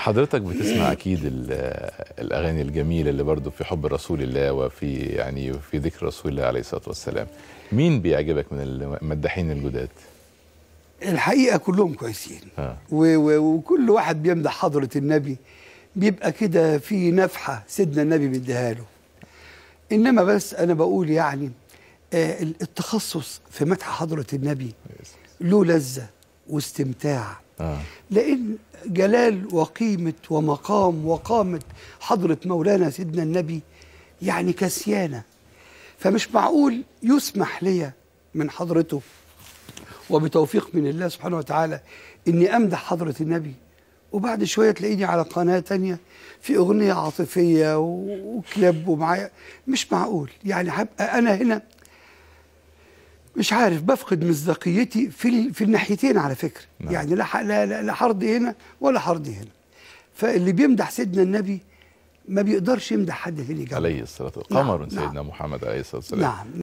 حضرتك بتسمع اكيد ال- الاغاني الجميله اللي برضو في حب رسول الله وفي يعني في ذكر رسول الله عليه الصلاه والسلام مين بيعجبك من المداحين الجداد الحقيقه كلهم كويسين ها و- و- وكل واحد بيمدح حضره النبي بيبقى كده في نفحه سيدنا النبي بيديها له انما بس انا بقول يعني آه، التخصص في مدح حضره النبي له لذه واستمتاع اه لأن جلال وقيمة ومقام وقامة حضرة مولانا سيدنا النبي يعني كسيانة فمش معقول يسمح لي من حضرته وبتوفيق من الله سبحانه وتعالى إني أمدح حضرة النبي وبعد شوية تلاقيني على قناة تانية في أغنية عاطفية و- وكليب ومعايا مش معقول يعني هبقى أنا هنا مش عارف بفقد مصداقيتي في ال- في الناحيتين على فكره نعم. يعني لا ح- لا لا لا حرضي هنا ولا حرضي هنا فاللي بيمدح سيدنا النبي ما بيقدرش يمدح حد تاني جنبه عليه الصلاه والسلام نعم، قمر نعم. سيدنا محمد عليه الصلاه والسلام نعم